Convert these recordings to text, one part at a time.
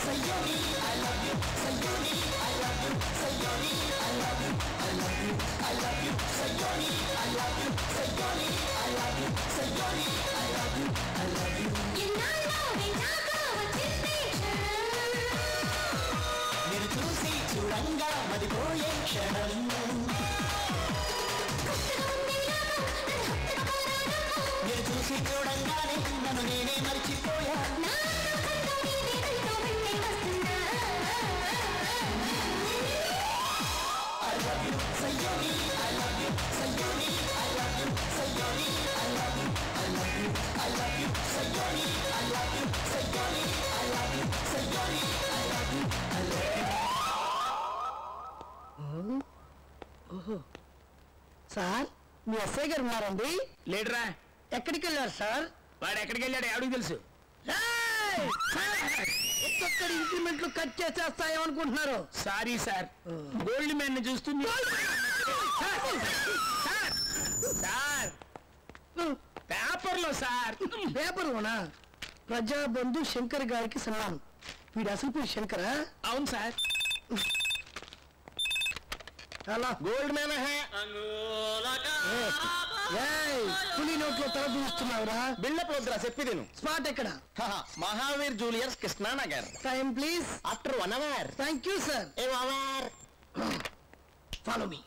Sayoni, I love you. Sayoni, I love you. Sayoni, I love you. I love you. I love you. Sayoni, I love you. Sayoni, I love you. Sayoni, I love you. I love you. మీరు చూసి చూడంగా మదిపోయే క్షణం మీరు చూసి చూడంగానే నన్ను నేనే మర్చిపోయా I love you, Sayoni, I love you, Sayoni, I love you, Sayoni, I love you, I love you, I love you, Sayoni, I love you, Sayoni, I love you, Sayoni, I love you, I love you. Sir మీ SI గారు ఉన్నారండి లేడురా ఎక్కడికి వెళ్ళారు sir వాడు ఎక్కడికి వెళ్ళాడు ఎవడికి తెలుసు ఏయ్! సార్! ఒక్కొక్కడి ఇంక్రిమెంట్లు కట్ చేసేస్తాయేమనుకుంటున్నారు సారీ సార్ గోల్డ్ మ్యాన్ ని చూస్తూ మీ- సార్! సార్! సార్ పేపర్ లో సార్ పేపర్ లోనా ప్రజాబంధు శంకర్ గారికి సన్మానం వీడు అసలు పేరు శంకరా అవును సార్ అలా గోల్డ్ మ్యాన్ ఏయ్, పులి నోట్లో తల దూస్తున్నావురా బిల్డప్ వద్దురా చెప్పి తిను స్పాట్ ఎక్కడ Mahaveer juniors Krishnanagar time please after one hour thank you sir a hour follow me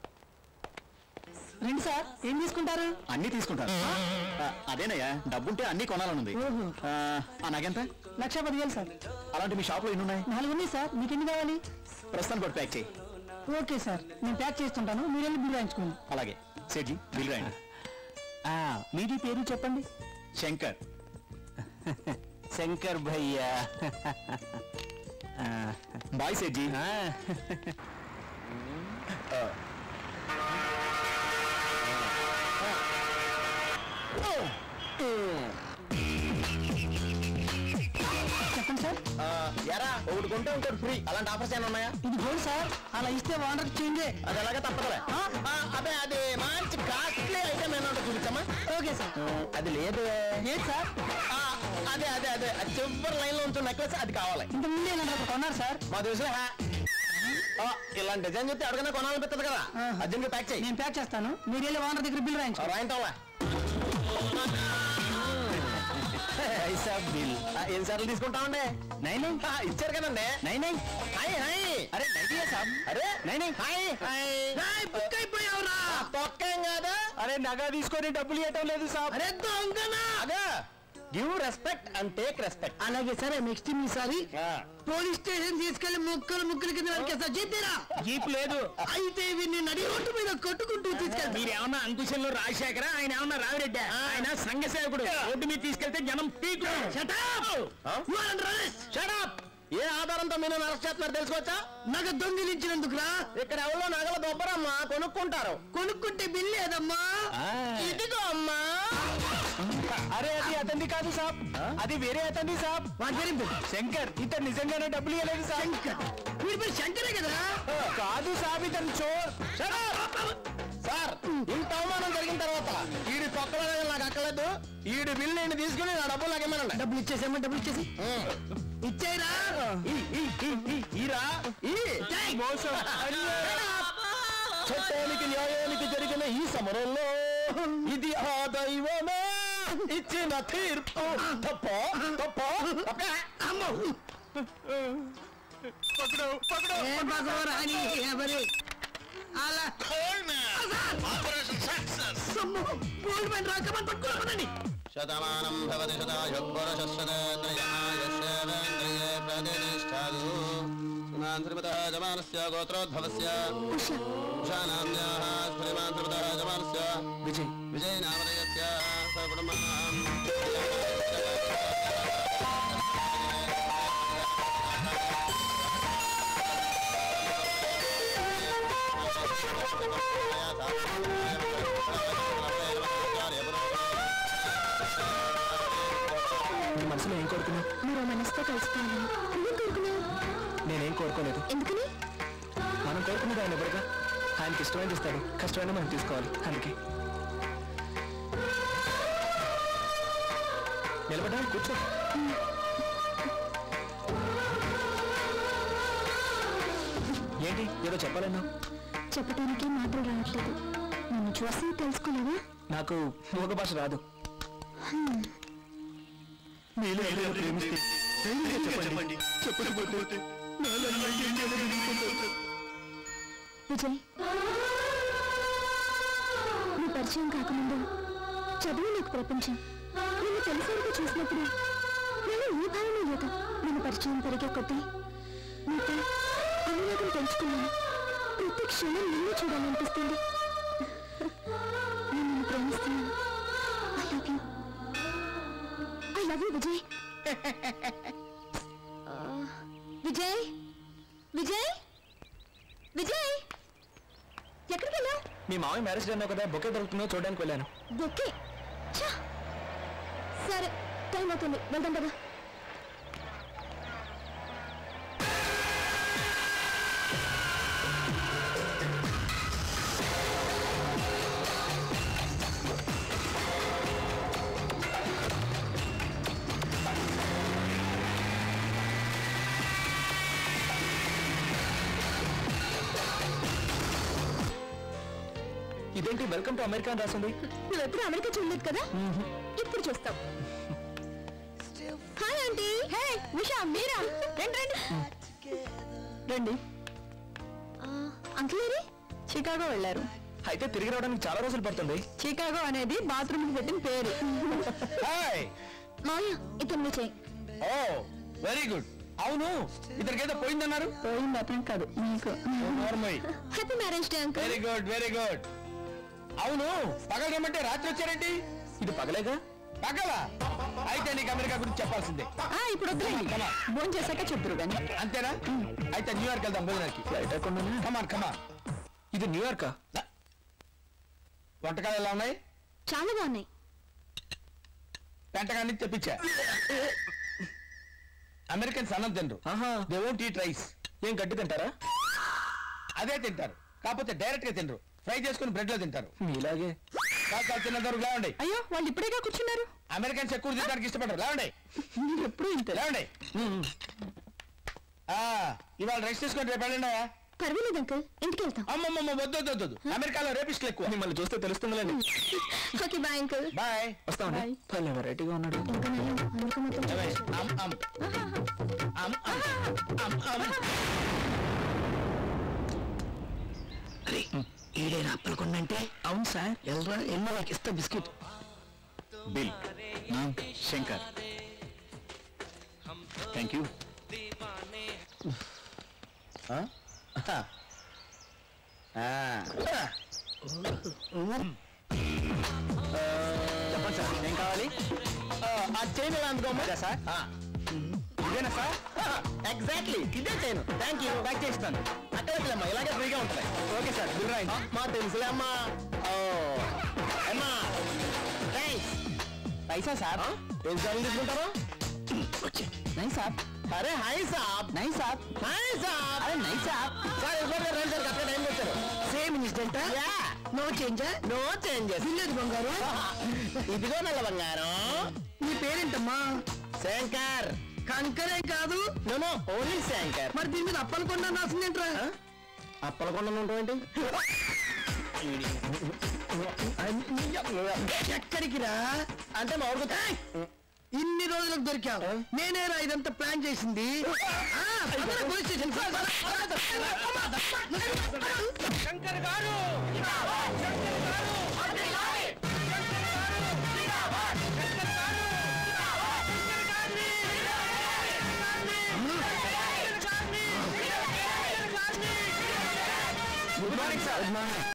రండి సార్ ఏం తీసుకుంటారు అన్ని తీసుకుంటాను ఆ, అదేనయ్యా డబ్బుంటే అన్ని కొనాలనుంది ఓహో. ఆ, ఆ నగెంత లక్ష పదివేలు సార్ అలాంటి మీ షాప్ లో ఎన్ని ఉన్నాయి నాలుగు ఉన్నాయి సార్ మీకు ఎన్ని కావాలి ప్రస్తుతానికి ఒకటి ప్యాక్ చేయి ఓకే సార్ నేను ప్యాక్ చేస్తుంటాను మీరు వెళ్ళి బిల్ రాయించుకోండి అలాగే సేట్జీ బిల్ రాయండి మీది పేరు చెప్పండి శంకర్ శంకర్ భయ్యా బాయ్ సేట్జీ చెప్పండి సార్ ఎరా ఒకటి కొంటే ఇంకోటి ఫ్రీ అలాంటి ఆఫర్స్ ఏమైనా ఉన్నాయా ఇది గోల్డ్ సార్ అలా ఇస్తే వాండర్ చేంజ్ అది ఎలాగ తప్పదులే ఆ? ఆ, అదే అది మంచి కాస్ట్లీ ఐటమ్ ఏమైనా ఉంటే చూపించమ్మా ఓకే సార్ అది లేదు ఏంటి సార్ ఆ, అదే అదే అదే అది చివరి లైన్ లో ఉంటున్న నెక్లెస్ అది కావాలి ఇంత ముందే నన్ను ఒకటి కొన్నారు సార్ మా దేశం ఇలాంటి డిజైన్ చెప్తే అడగనే కొనాలనిపిస్తుంది కదా ఆహా. అర్జెంట్ ప్యాక్ చేయి నేను ప్యాక్ చేస్తాను మీరు వెళ్ళి వాండర్ దగ్గర బిల్ రాయించుకోండి రాయింటావా ఐసా బిల్ ఎన్నిసార్లు తీసుకుంటామండి నైన్ నైన్ ఇచ్చారు కదండి నైన్ నైన్ హాయ్ హాయ్ అరే నైన్ సాబ్ అరే nine nine hi hi book అయిపోయావురా తొక్కేం కాదు అరే నగ తీసుకొని డబ్బులు ఇవ్వటం లేదు సాబ్ అరే దొంగనా అగా give respect and take respect అలాగే సరే నెక్స్ట్ ఈసారి పోలీస్ స్టేషన్ తీసుకెళ్లి ముక్కలు ముక్కలు కింద నరికేస్తా జీతీరా జీప్ లేదు అయితే వీడిని నడి రోడ్డు మీద కొట్టుకుంటూ తీసుకెళ్తా మీరేమన్నా అంకుశంలో రాజశేఖర ఆయన ఏమన్నా రావిరెడ్డి ఆయన సంఘ సేవకుడు రోడ్డు మీద తీసుకెళ్తే జనం పీకు Shut up! You are under arrest! Shut up ఏ ఆధారంతో మీరు అరెస్ట్ చేస్తున్నారు తెలుసుకోవచ్చా నగ దొంగిలించినందుకురా ఇక్కడ ఎవరో నగల దొబ్బరమ్మా కొనుక్కుంటారు కొనుక్కుంటే బిల్ లేదమ్మా ఇదిగో అమ్మా అరే అది అతన్ని కాదు సాబ్ అది వేరే అతన్ని సాబ్ వాడి పేరు ఏం పేరు? శంకర్ ఇతను నిజంగానే డబ్బులు ఇవ్వలేదు సాబ్ శంకర్ వీడి పేరు శంకరే కదా కాదు సాబ్ ఇతను చోర్ సార్ ఇంత అవమానం జరిగిన తర్వాత ఈడి పక్కన నాకు అక్కలేదు ఈడి బిల్ నేను తీసుకుని నా డబ్బులు నాకు ఇమ్మనండి డబ్బులు ఇచ్చేసేమో డబ్బులు ఇచ్చేసి ఇచ్చేయరా ఈ- ఈ- ఈ- ఈ- ఈరా ఈ మోసం చట్టానికి న్యాయానికి జరిగిన ఈ సమరంలో ఇది ఆ దైవమే ఇచ్చిన తీర్పు తప్ప తప్ప తప్ప. అమ్మో ఏం పగవరా అని ఎవరి అలా అమ్మో, గోల్డ్ మ్యాన్ రాకమని పట్టుకోమనండి శతమానం భవతి శతాయ పురుషస్వదేంద్రియమాయస్యేంద్రియే ప్రతిష్టదు ఇమాన్ శ్రీమతः జమానస్య గోత్రోద్భవస్య ఉషానామ్యాः శ్రీమాన్ శ్రీమతः జమానస్య విజయ్ విజయ నామధేయస్య సకుటుంబానాం నీ మనసులో ఏం కోరుకున్నావు మీరు మనసుతో కలిసిపోయాను నువ్వు కోరుకున్నావు నేనేం కోరుకోలేదు ఎందుకని మనం కోరుకున్నది ఆయన ఎవరుగా ఆయనకి ఇష్టమైనది ఇస్తాడు కష్టమైన మనం తీసుకోవాలి అందుకే నిలబడ్డా కూర్చో ఏంటి ఏదో చెప్పాలన్నా చెప్పడానికి మాటలు రావట్లేదు నన్ను చూసి తెలుసుకోలేవా నాకు మూగ భాష రాదు మీలో ఎవరైనా ప్రేమిస్తే ధైర్యంగా చెప్పండి చెప్పకపోతే విజయ్ నీ పరిచయం కాకముందు చదువు నీకు ప్రపంచం నిన్ను తెలిసేందుకు చూసినప్పుడు నేను ఏ భావన లేదు మన పరిచయం పెరిగే కొద్దీ నీతో అనురాగం పెంచుకున్నాను ప్రతి క్షణం నిన్ను చూడాలనిపిస్తుంది నేను నిన్ను ప్రేమిస్తున్నాను I love you I love you Vijay ఆ, విజయ్ విజయ్ విజయ్ ఎక్కడికి వెళ్ళావు మీ మామయ్య మ్యారేజ్ డే అన్నావు కదా బొకే దొరుకుతుందో చూడడానికి వెళ్ళాను బొక్కే ఛా! సరే టైం అవుతుంది వెళ్దాం కదా ఇదేంటి వెల్కమ్ టు అమెరికా అని రాసింది నువ్వు ఎప్పుడు అమెరికా చూడలేదు కదా ఇప్పుడు చూస్తావు హాయ్ ఆంటీ హే ఉషా మీరా రండి రండి రండి అంకుల్ ఏరి చికాగో వెళ్ళారు అయితే తిరిగి రావడానికి చాలా రోజులు పడుతుంది చికాగో అనేది బాత్రూమ్ పెట్టిన పేరు హాయ్ మాయా ఇతను విజయ్ ఓ వెరీ గుడ్ అవును ఇద్దరికి ఏదో పోయిందన్నారు పోయింది అతను కాదు నీకు నోర్మై happy marriage day uncle very good very good అవును పగలు రమ్మంటే రాత్రి వచ్చారేంటి ఇది పగలేగా పగల అయితే నీకు అమెరికా గురించి చెప్పాల్సిందే ఇప్పుడు వద్దులేండి Come on. భోజనం చేశాక చెప్తురు కానీ అంతేనా అయితే న్యూయార్క్ వెళ్దాం భోజనానికి ఫ్లైట్ ఎక్కడున్నా కమాన్ కమాన్ ఇది న్యూయార్కా వంటకాలు ఎలా ఉన్నాయి చాలా బాగున్నాయి పెంటగాన్ని తెప్పించా అమెరికన్స్ అన్నం తినరు ఆహా దే వోంట్ ఈట్ రైస్ ఏం గడ్డి తింటారా అదే తింటారు కాకపోతే డైరెక్ట్ గా తినరు ఫ్రై చేసుకుని బ్రెడ్ లో తింటారు మీలాగే కాదు కాదు తిన్నదారు లేవండి అయ్యో వాళ్ళు ఇప్పుడేగా కూర్చున్నారు అమెరికన్స్ ఎక్కువ తినడానికి ఇష్టపడరు లేవండి మీరు ఎప్పుడు ఇంతే లేవండి ఆ, ఇవాళ రెస్ట్ తీసుకొని రేపు వెళ్ళండి పర్వాలేదు అంకుల్ ఇంటికి వెళ్తాం అమ్మమ్మమ్మ వద్దు వద్దు వద్దు అమెరికాలో రేపిస్టులు ఎక్కువ మిమ్మల్ని చూస్తే తెలుస్తుందిలేండి ఓకే బాయ్ అంకుల్ బాయ్ వస్తామండి Bye. పల్లె వెరైటీగా ఉన్నాడు ఇంకా నయం అమెరికా మొత్తం చూడొచ్చు. అమ్ అమ్ అమ్ అమ్ అమ్ అమ్ ఈడేనా అప్పలకొండంటే అవును సార్ ఎల్రా ఎన్నో నాకు ఇస్తా biscuit bill Shankar thank you చెప్పండి సార్ ఏం కావాలి ఆ చైన్ ఎలా అందుకోమా సార్ ఇదేనా సార్ ఎగ్జాక్ట్లీ ఇదే చైన్ థ్యాంక్ యూ ప్యాక్ చేస్తాను అక్కడికి అమ్మా ఇలాగే ఫ్రీగా ఉంటాయి ఓకే సార్ బిల్ రాయండి మా తెలుసులే అమ్మా ఓ అమ్మా థ్యాంక్స్ పైసా సార్ ఏం సార్ తీసుకుంటారు नहीं साहब अरे हाय साहब नहीं साहब हाय साहब अरे नहीं साहब సార్ ఇవ్వండి రండి సార్ కరెక్ట్ టైం వచ్చారు same incident yeah no change no changes village బంగారు ఇదిగో నల్ల బంగారం నీ పేరేంటమ్మా శంకర్ కంకరే కాదు నో నో ఓన్లీ శంకర్ మరి దీని మీద అప్పలకొండ రాసిందేంట్రా అప్పలకొండ ఉంటావేంటి ఎక్కడికి రా అంటే మా ఊరికి ఇన్ని రోజులకు దొరికావు నేనేరా ఇదంతా ప్లాన్ చేసింది ఆ, పదరా పోలీస్ స్టేషన్ శంకర్ గారు గుడ్ మార్నింగ్ సార్